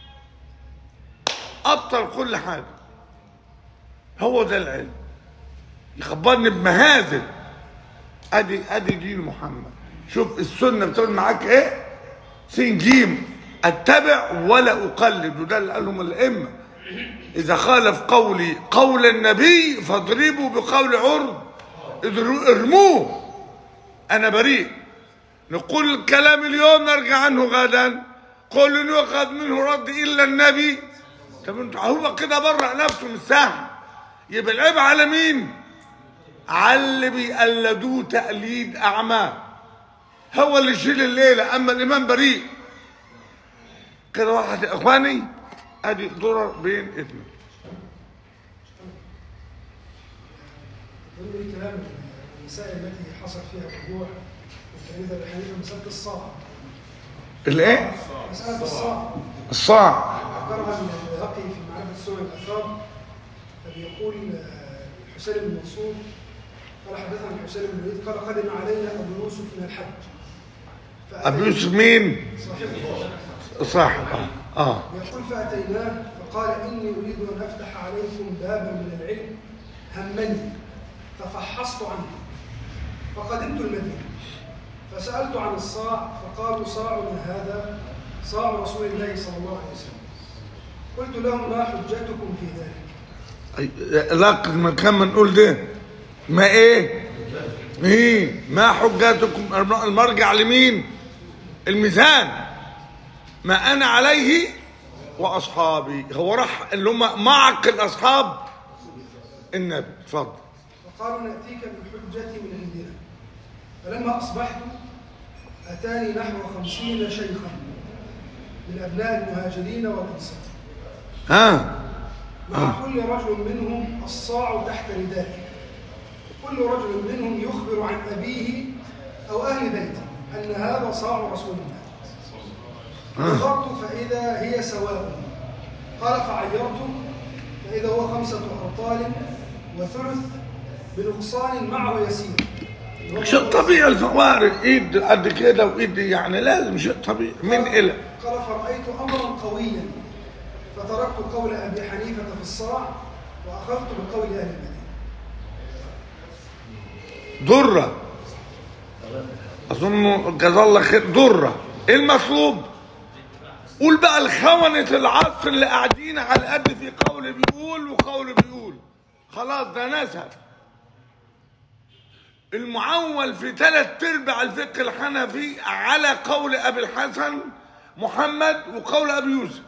ابطل كل حاجه هو ده العلم يخبرني بمهازل ادي ادي دين محمد شوف السنه بتقول معاك ايه سين جيم اتبع ولا اقلد وده اللي قالهم الائمه إذا خالف قولي قول النبي فاضربوا بقول عرض اضروا- ارموه أنا بريء نقول الكلام اليوم نرجع عنه غدا كل يؤخذ منه رد إلا النبي طب انتوا هو كده برأ نفسه من الساحة يبقى العيب على مين؟ على اللي بيقلدوه تقليد أعمى هو اللي يشيل الليلة أما الإمام بريء كده واحد يا إخواني أدي ضرر بين اثنين ضمن كلام المسائل التي حصل فيها الرجوع والتلميذ ابي حنيفه مساله الصاع الإيه؟ مساله الصاع الصاع ذكرها البيهقي في معرفه سوء الاثار فبيقول آه، حسين بن منصور قال حدثنا حسين بن وليد قال قدم علينا ابو يوسف من الحج فأتينا- أبو يوسف مين؟ صاحبه صاحب آه آه يقول فأتيناه فقال إني أريد أن أفتح عليكم بابا من العلم همني ففحصت عنه فقدمت المدينة فسألت عن الصاع فقالوا صاعنا هذا صاع رسول الله صلى الله عليه وسلم قلت لهم ما حجتكم في ذلك أي- لا ما كان بنقول ده ما ايه ايه ما حجتكم المرجع لمين الميزان ما انا عليه واصحابي هو راح اللي هم معقل اصحاب النبي اتفضل فقالوا نأتيك بالحجة من عندنا فلما أصبحت أتاني نحو خمسين شيخا من أبناء المهاجرين والأنصار ها مع كل رجل منهم الصاع تحت ردائه كل رجل منهم يخبر عن أبيه أو أهل بيته أن هذا صاع رسول الله نظرت فإذا هي سواء قال فعيرت فإذا هو خمسة أرطال وثلث بنقصان معه يسير شيء طبيعي الفوارق ايد قد كده وايد يعني لازم شيء طبيعي من الى قال فرأيت أمرا قويا فتركت قول أبي حنيفة في الصاع وأخذت بقول أهل المدينة ضرة أظن جزا الله خير ضرة إيه المطلوب؟ قول بقى الخونة العصر اللي قاعدين على قد في قول بيقول وقول بيقول خلاص ده نسب المعول في ثلاث ارباع الفقه الحنفي على قول ابي الحسن محمد وقول ابي يوسف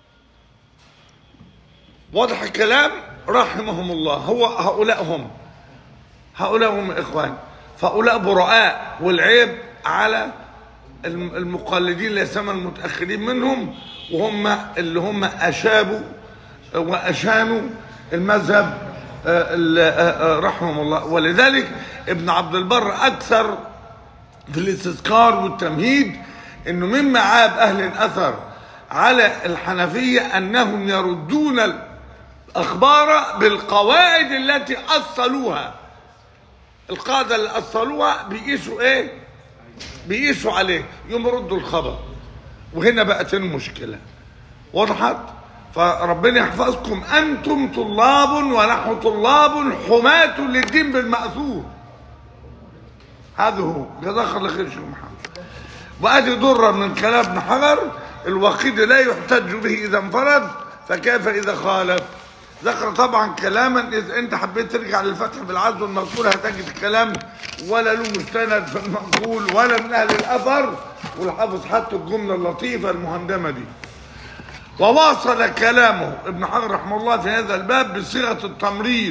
واضح الكلام رحمهم الله هو هؤلاء هم هؤلاء هم إخوان فهؤلاء براء والعيب على الم- المقلدين لا سيما المتأخرين منهم وهم اللي هم أشابوا وأشانوا المذهب آه، ال- آه، آه، رحمهم الله ولذلك ابن عبد البر أكثر في الاستذكار والتمهيد انه من معاب اهل الاثر على الحنفيه انهم يردون الاخبار بالقواعد التي اصلوها القاعده اللي اصلوها بيقيسوا ايه بيقيسوا عليه يوم يردوا الخبر وهنا بقت المشكله وضحت فربنا يحفظكم انتم طلاب ونحن طلاب حماة للدين بالمأثور هذا هو جزاك الله خير شيخ محمد وادي ضرة من كلام ابن حجر الوقيد لا يحتج به اذا انفرد فكيف اذا خالف ذكر طبعا كلاما اذا انت حبيت ترجع للفتح بالعزو المذكور هتجد الكلام ولا له مستند في المنقول ولا من اهل الاثر والحافظ حتى الجمله اللطيفه المهندمه دي وواصل كلامه ابن حجر رحمه الله في هذا الباب بصيغه التمريض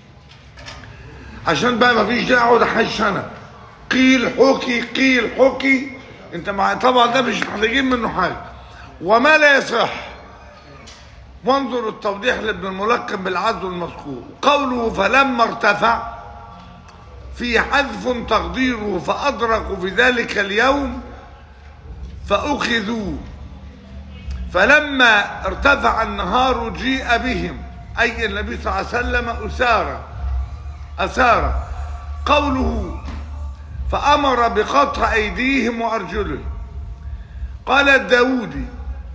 عشان بقى ما فيش داعي اقعد احش انا قيل حكي قيل حكي انت مع طبعا ده مش محتاجين منه حاجه وما لا يصح وانظر التوضيح لابن الملقن بالعزو المذكور قوله فلما ارتفع في حذف تقديره فأدركوا في ذلك اليوم فأخذوا فلما ارتفع النهار جيء بهم أي النبي صلى الله عليه وسلم أسارى أسارى قوله فأمر بقطع أيديهم وأرجلهم قال الداودي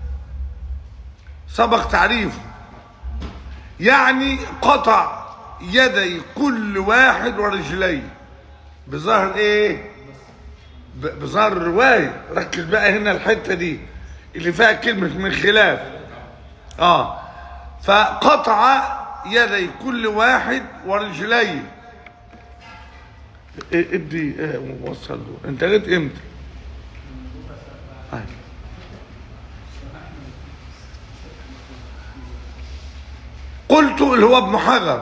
سبق تعريفه يعني قطع يدي كل واحد ورجليه بظهر ايه ب- بظهر الرواية ركز بقى هنا الحتة دي اللي فيها كلمة من خلاف اه فقطع يدي كل واحد ورجليه إيه، ادي إيه، وصل له انت جيت امتى هاي. قلت اللي هو ابن حجر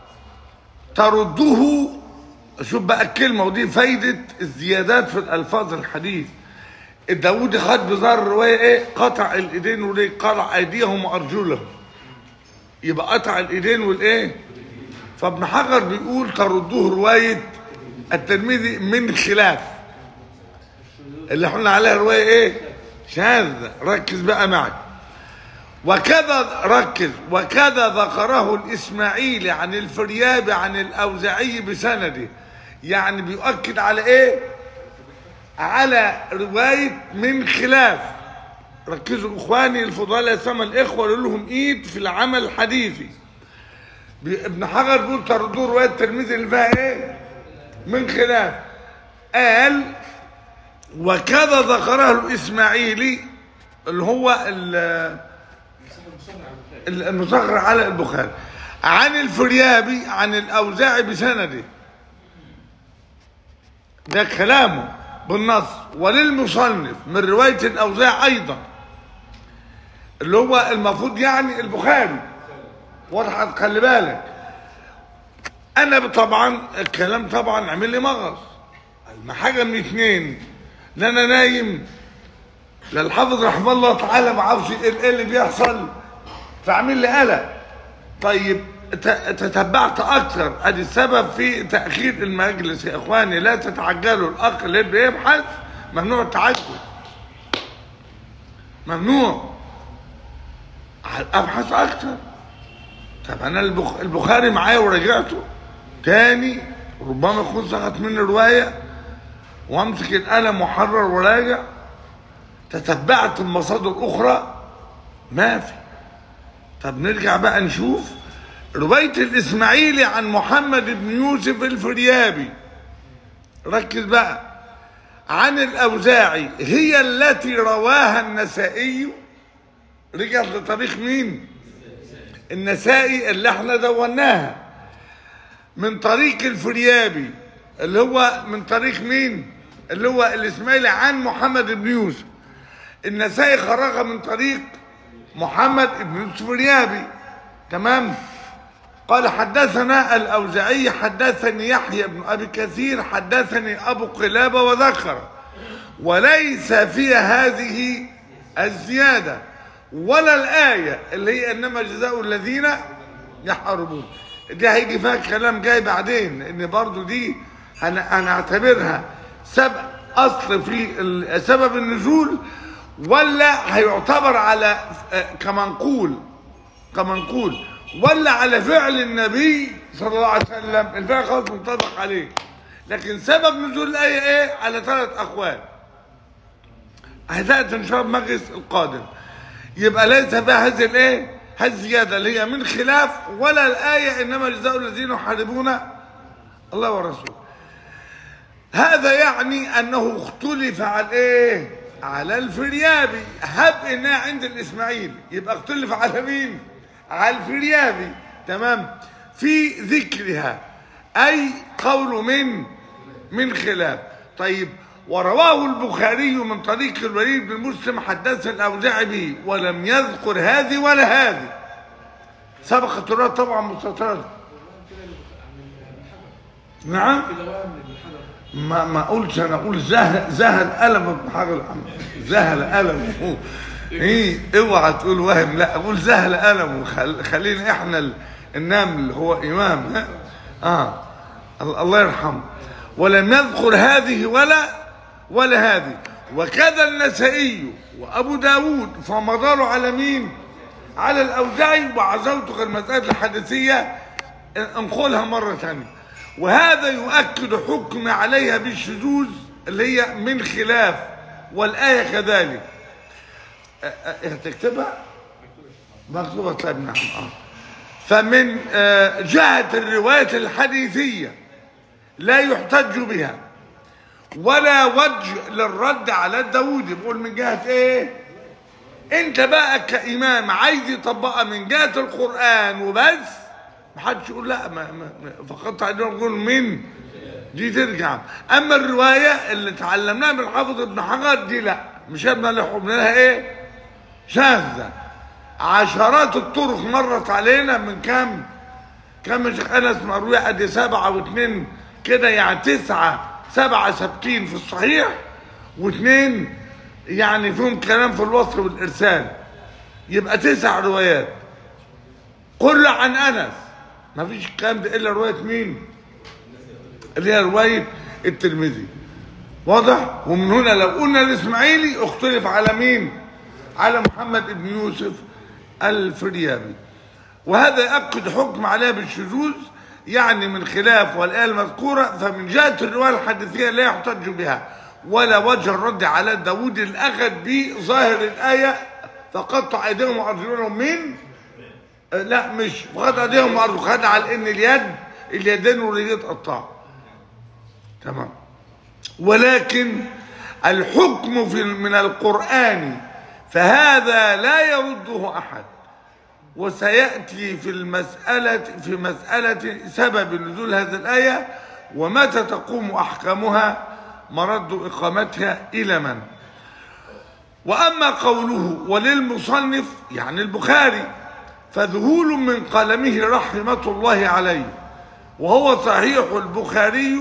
ترده شوف بقى الكلمة ودي فايدة الزيادات في الألفاظ الحديث الداودي خد بظهر الرواية ايه قطع الايدين وليه قطع ايديهم وارجلهم يبقى قطع الايدين والايه فابن حجر بيقول ترده رواية الترمذي من خلاف اللي احنا عليها رواية ايه شاذة ركز بقى معي وكذا ركز وكذا ذكره الاسماعيلي عن الفريابي عن الاوزاعي بسنده يعني بيؤكد على ايه على رواية من خلاف ركزوا اخواني الفضلاء سما الاخوة اللي لهم ايد في العمل الحديثي بي- ابن حجر بيقول تردوا رواية الترمذي اللي فيها ايه من خلاف قال وكذا ذكره الاسماعيلي اللي هو ال- المصغر على البخاري عن الفريابي عن الاوزاعي بسنده ده كلامه بالنص وللمصنف من روايه الاوزاع ايضا اللي هو المفروض يعني البخاري وضحت خلي بالك انا طبعا الكلام طبعا عامل لي مغص ما حاجه من اتنين لا انا نايم لا الحافظ رحمه الله تعالى ما عارفش ايه إيه اللي بيحصل فعمل لي قلق طيب ت- تتبعت اكثر ادي السبب في تاخير المجلس يا اخواني لا تتعجلوا الاخ اللي بيبحث ممنوع التعجل ممنوع ابحث اكثر طب انا البخ... البخاري معايا وراجعته تاني ربما يكون سقط مني روايه وامسك القلم وحرر وراجع تتبعت المصادر الاخرى ما في طب نرجع بقى نشوف رواية الإسماعيلي عن محمد بن يوسف الفريابي ركز بقى عن الأوزاعي هي التي رواها النسائي رجعت لطريق مين النسائي اللي احنا دوناها من طريق الفريابي اللي هو من طريق مين اللي هو الإسماعيلي عن محمد بن يوسف النسائي خرجها من طريق محمد بن يوسف الريابي تمام قال حدثنا الأوزعي حدثني يحيى بن أبي كثير حدثني أبو قلابة وذكر وليس فيها هذه الزيادة ولا الآية اللي هي إنما جزاء الذين يحاربون دي هيجي فيها كلام جاي بعدين ان برضو دي هن- هنعتبرها سبب اصل في ال- سبب النزول ولا هيعتبر على آه، كمنقول كمنقول ولا على فعل النبي صلى الله عليه وسلم الفعل خلاص منطبق عليه لكن سبب نزول الآية ايه على ثلاث أقوال هتأتي إن شاء الله المجلس القادم يبقى ليس فيها هذه الايه هذه الزيادة اللي هي من خلاف ولا الآية إنما جزاء الذين يحاربون الله ورسوله هذا يعني أنه اختلف على ايه على الفريابي هب انها عند الاسماعيلي يبقى اختلف على مين على الفريابي تمام في ذكرها اي قول من من خلاف طيب ورواه البخاري من طريق الوليد بن مسلم حدث الاوزاعي به ولم يذكر هذه ولا هذه سبقت الروايه طبعا مستطرده نعم ما ما اقولش انا اقول زهل زهل قلم ابن حجر العم زهل قلم ايه اوعى تقول وهم لا اقول زهل قلم وخل- خلينا احنا ال- النمل هو امام ها اه ال- الله يرحمه ولم يذكر هذه ولا ولا هذه وكذا النسائي وابو داود فمداروا على مين على الاوزاعي وعزوت المسائل الحديثيه انقلها مره ثانيه وهذا يؤكد حكم عليها بالشذوذ اللي هي من خلاف والايه كذلك أ- أ- هتكتبها مكتوبه طيب نعم اه فمن آه، جهه الروايه الحديثيه لا يحتج بها ولا وجه للرد على الداودي بقول من جهه ايه انت بقى كامام عايز يطبقها من جهه القران وبس محدش يقول لا ما ما ما- فقط عندنا نقول من دي ترجع اما الروايه اللي اتعلمناها من حافظ ابن حجر دي لا مش ابن لحم لها ايه شاذه عشرات الطرق مرت علينا من كام كم يا شيخ انس مروي ادي سبعه واثنين كده يعني تسعه سبعه ثابتين في الصحيح واثنين يعني فيهم كلام في الوصل والارسال يبقى تسع روايات كل عن انس ما فيش الكلام ده الا روايه مين؟ اللي هي روايه الترمذي واضح؟ ومن هنا لو قلنا الاسماعيلي اختلف على مين؟ على محمد بن يوسف الفريابي وهذا يأكد حكم عليها بالشذوذ يعني من خلاف والآية المذكورة فمن جهة الرواية الحديثية لا يحتج بها ولا وجه الرد على داود الأخذ بظاهر الآية فقطع أيديهم وأرجلهم من آه، لا مش فقط أيديهم وأرجلهم خد على إن اليد اليدين والرجلين تقطع تمام ولكن الحكم في من القرآن فهذا لا يرده أحد وسيأتي في المسألة في مسألة سبب نزول هذه الآية ومتى تقوم أحكامها مرد إقامتها إلى من وأما قوله وللمصنف يعني البخاري فذهول من قلمه رحمة الله عليه وهو صحيح البخاري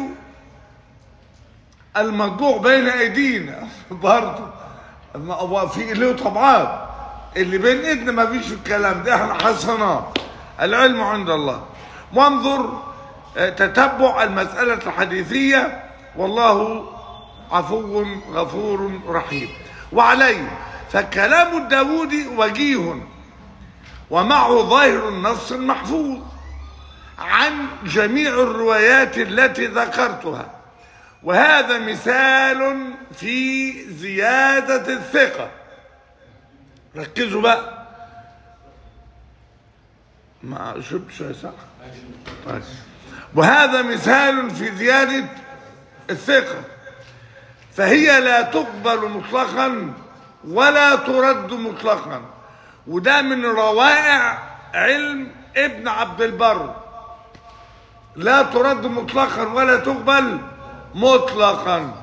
المطبوع بين أيدينا برضه ما هو في له طبعات اللي بين ايدنا ما فيش الكلام ده احنا حصناه العلم عند الله وانظر آه، تتبع المسألة الحديثية والله عفو غفور رحيم وعليه فكلام الداودي وجيه ومعه ظاهر النص المحفوظ عن جميع الروايات التي ذكرتها وهذا مثال في زيادة الثقة ركزوا بقى ما شربتش يا صح طيب. وهذا مثال في زيادة الثقة فهي لا تقبل مطلقا ولا ترد مطلقا وده من روائع علم ابن عبد البر لا ترد مطلقا ولا تقبل مطلقا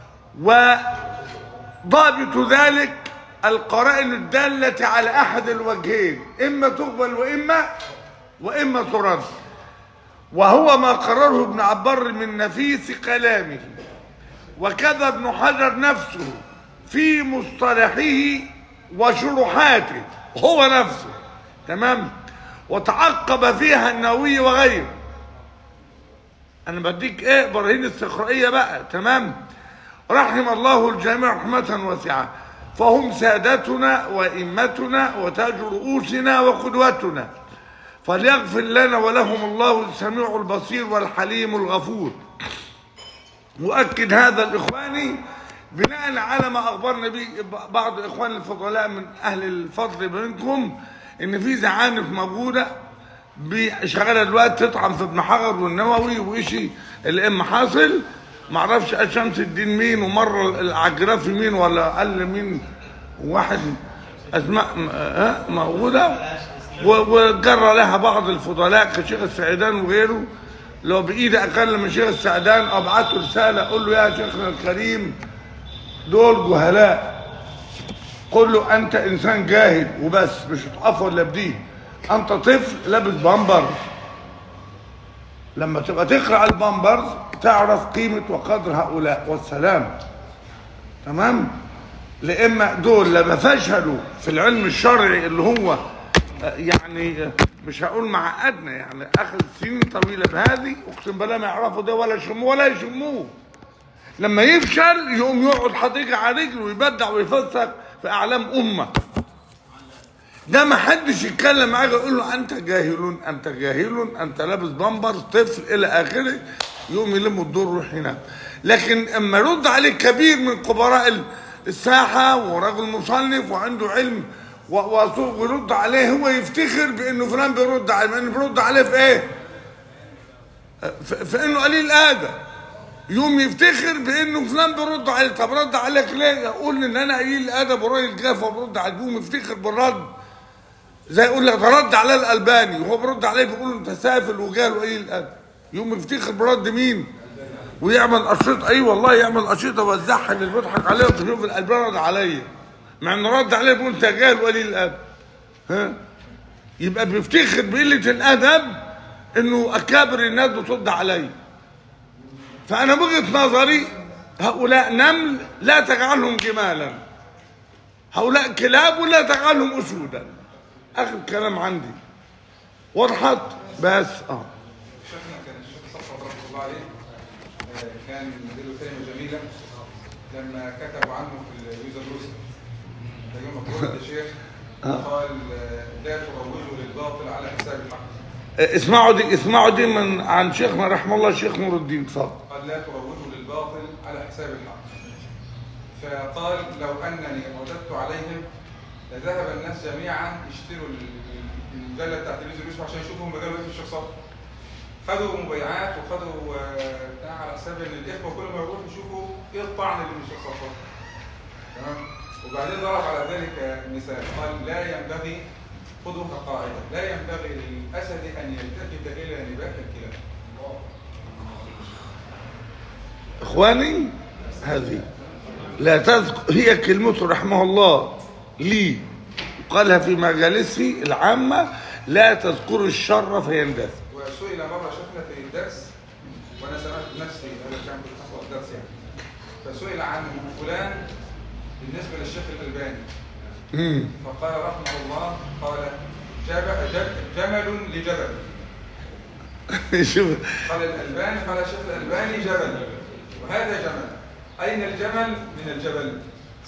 وضابط ذلك القرائن الدالة على أحد الوجهين إما تقبل وإما وإما ترد وهو ما قرره ابن عبر من نفيس كلامه وكذا ابن حجر نفسه في مصطلحه وشروحاته هو نفسه تمام وتعقب فيها النووي وغيره انا بديك ايه براهين استقرائيه بقى تمام رحم الله الجميع رحمه واسعه فهم سادتنا وائمتنا وتاج رؤوسنا وقدوتنا فليغفر لنا ولهم الله السميع البصير والحليم الغفور مؤكد هذا الاخواني بناء على ما اخبرنا به بعض اخوان الفضلاء من اهل الفضل منكم ان في زعانف موجوده شغاله دلوقتي تطعن في ابن حجر والنووي وإشي الام حاصل معرفش شمس الدين مين ومره العجرافي مين ولا قال مين واحد اسماء ها موجوده وجرى لها بعض الفضلاء كشيخ السعيدان وغيره لو بايدي اكلم الشيخ السعدان ابعت له رساله اقول له يا شيخنا الكريم دول جهلاء قل له انت انسان جاهل وبس مش هتقف ولا بديه انت طفل لابس بامبرز لما تبقى تقرا البامبرز تعرف قيمه وقدر هؤلاء والسلام تمام لاما دول لما فشلوا في العلم الشرعي اللي هو يعني مش هقول معقدنا يعني اخذ سنين طويله بهذه اقسم بالله ما يعرفوا ده ولا يشموه ولا يشموه لما يفشل يقوم يقعد حديقه على رجله ويبدع ويفسق في اعلام امه ده ما حدش يتكلم معاه يقول له انت جاهل انت جاهل انت لابس بامبرز طفل الى اخره يقوم يلم الدور روح هناك لكن اما يرد عليه كبير من كبراء الساحه ورجل مصنف وعنده علم ويرد عليه هو يفتخر بانه فلان بيرد عليه انه بيرد عليه في ايه؟ في, في انه قليل ادب يوم يفتخر بانه فلان بيرد عليه طب رد عليك ليه يقول ان انا قليل الادب وراجل جاف وبرد عليه يقوم يفتخر بالرد زي يقول لك ده رد على الالباني وهو برد عليه بيقول له انت سافل وجال وقليل الادب يوم يفتخر برد مين ويعمل اشرطه اي والله يعمل اشرطه ويوزعها اللي بيضحك عليه وتشوف الالباني رد عليا مع انه رد عليه بيقول انت جاهل وقليل الادب ها يبقى بيفتخر بقله الادب انه اكابر الناس بترد عليا فانا وجهه نظري هؤلاء نمل لا تجعلهم جمالا هؤلاء كلاب ولا تجعلهم اسودا اخر كلام عندي وضحت بس اه شيخنا كان الشيخ صفوت رحمه الله عليه آه، كان له كلمه جميله لما كتبوا عنه في اليوزر روسي يوم مكتوب يا شيخ قال آه، لا تروجوا للباطل على حساب الحق اسمعوا دي اسمعوا دي من عن شيخنا رحمه الله الشيخ نور الدين اتفضل قال لا تروجوا للباطل على حساب الحق فقال لو انني رددت عليهم لذهب الناس جميعا يشتروا ال- المجله بتاعت اليوزر روسي عشان يشوفوا هم قالوا ايه في الشيخ صفوت خدوا مبيعات وخدوا آه، بتاع على حساب ان الاخوه كل ما يروحوا يشوفوا ايه الطعن اللي من الشيخ صفوت تمام وبعدين ضرب على ذلك مثال قال لا ينبغي خذوا كقاعده لا ينبغي للاسد ان يلتفت الى نباح الكلاب اخواني هذه لا تذكر هي كلمته رحمه الله لي قالها في مجالسه العامة لا تذكر الشر فيندث وسئل مره شيخنا في الدرس وانا سالت نفسي انا كان كنت احضر الدرس يعني فسئل عن فلان بالنسبه للشيخ الالباني مم. فقال رحمه الله قال جب- جب- جمل لجبل شوف قال الألباني قال الشيخ الألباني جبل وهذا جمل أين الجمل من الجبل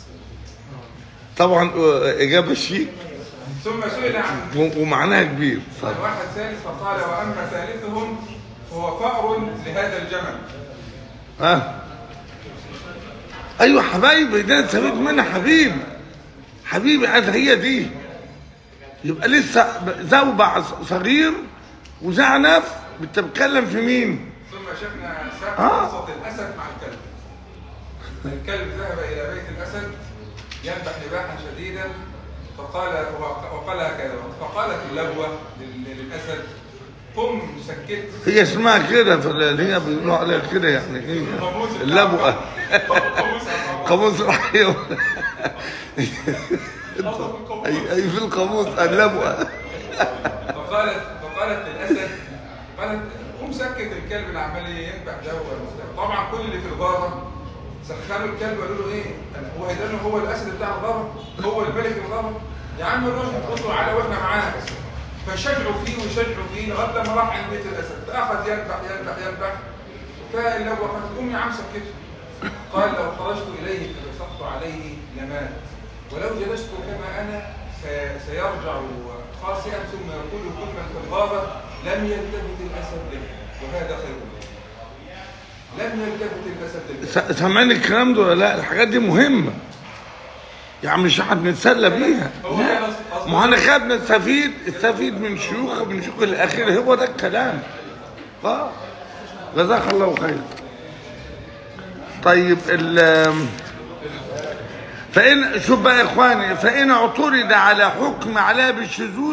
طبعا آه، إجابة شيك ثم سئل عن و- ومعناها كبير عن اتفضل. واحد ثالث فقال وأما ثالثهم فهو فأر لهذا الجمل ها ايوه حبايبي ده نستفيد منها حبيبي حبيبي عاد هي دي يبقى لسه زوبع صغير وزعنف بتتكلم في مين ثم شفنا ساق آه. قصة الأسد مع الكلب الكلب ذهب إلى بيت الأسد ينبح نباحا شديدا فقال وقال هكذا فقالت اللبوة لل- للأسد قم سكت هي اسمها كده في اللي هي بيقولوا عليها كده يعني ايه اللبؤه قاموس رحيم اي اي في القاموس اللبؤه فقالت فقالت للاسد قالت قوم سكت الكلب اللي عمال ينبح ده هو طبعا كل اللي في الغاره سخنوا الكلب وقالوا له ايه هو هيدانه هو الاسد بتاع الغاره هو الملك الغاره يا عم روح خطوا على واحنا معانا فشجعوا فيه وشجعوا فيه لغايه لما راح عند بيت الاسد فاخذ ينبح ينبح ينبح فاللي هو قال قوم يا عم سكته قال لو خرجت اليه فبسطت عليه لمات ولو جلست كما انا س- سيرجع خاسئا ثم يقول كلمه في الغابه لم يلتفت الاسد له وهذا خير له لم يلتفت الاسد له س- سامعني الكلام ده ولا لا الحاجات دي مهمه يعني مش هنتسلى بيها لا ما احنا خد نستفيد استفيد من شيوخ ومن شيوخ الاخير هو ده الكلام اه جزاك الله خير طيب ال فإن شوف بقى يا إخواني فإن اعترض على حكم عليه بالشذوذ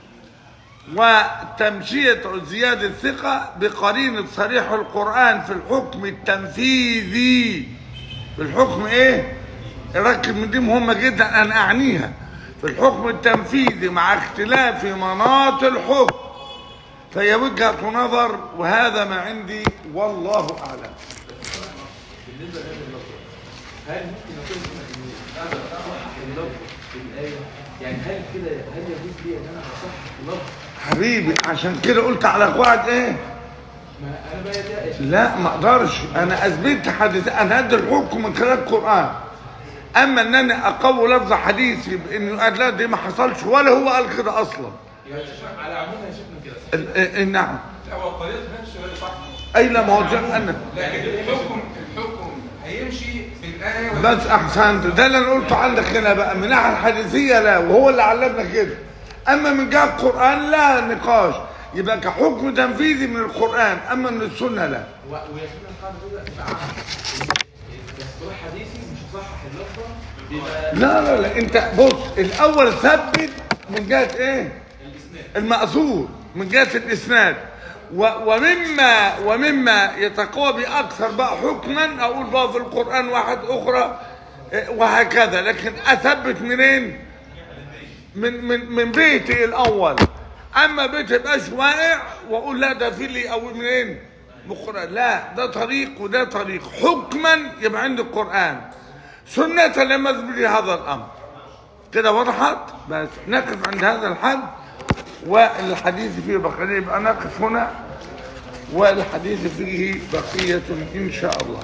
وتمشية زيادة الثقة بقرينة صريح القرآن في الحكم التنفيذي في الحكم إيه؟ ركز من دي مهمة جدا أن أعنيها في الحكم التنفيذي مع اختلاف مناط الحكم فهي وجهة نظر وهذا ما عندي والله أعلم بالنسبه لهذا اللفظ هل ممكن يكون ان هذا صح اللفظ في الايه يعني هل كده هل يجوز لي ان انا اصح لفظ حبيبي عشان كده قلت على قواعد ايه ما انا بقى ده لا ما اقدرش انا اثبت حديث انا ادي الحكم من خلال القران اما ان انا اقوي لفظ حديثي بانه قال لا دي ما حصلش ولا هو قال كده اصلا يعني على عموم يا شيخنا كده ال- ال- ال- نعم لا هو الطريق نفسه غير صح اي لا ما هو جا- انا لكن الحكم الحكم هيمشي في الايه بس احسنت ده اللي انا قلته عندك هنا بقى من الناحيه الحديثيه لا وهو اللي علمنا كده اما من جهه القران لا نقاش يبقى كحكم تنفيذي من القرآن أما من السنة لا و- ويكون القاعده دي تبقى عامه اصطلاح حديثي مش هصحح اللفظه بيبقى لا لا لا انت بص الاول ثبت من جهه ايه المأثور من جهه الاسناد و ومما ومما يتقوى باكثر بقى حكما اقول بقى في القران واحد اخرى اه، وهكذا لكن اثبت منين من من من بيتي الاول اما بيتي يبقاش واقع واقول لا ده في لي او منين من القران لا ده طريق وده طريق حكما يبقى عند القران سنة لم يثبت لي هذا الأمر كده وضحت بس نقف عند هذا الحد والحديث فيه بقية يبقى نقف هنا والحديث فيه بقية إن شاء الله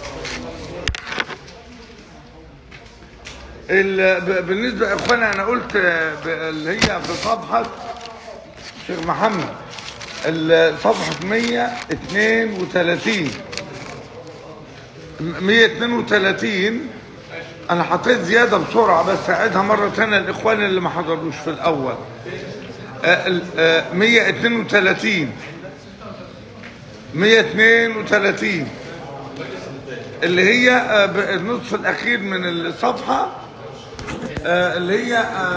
ال- ب- بالنسبة يا إخوانا أنا قلت آه، ب- اللي هي في صفحة شيخ محمد ال- صفحة 132 132 انا حطيت زياده بسرعه بس اعيدها مره ثانيه للاخوان اللي ما حضروش في الاول آه، ال- آه، 132 132 اللي هي آه، ب- النصف الاخير من الصفحه آه، اللي هي آه،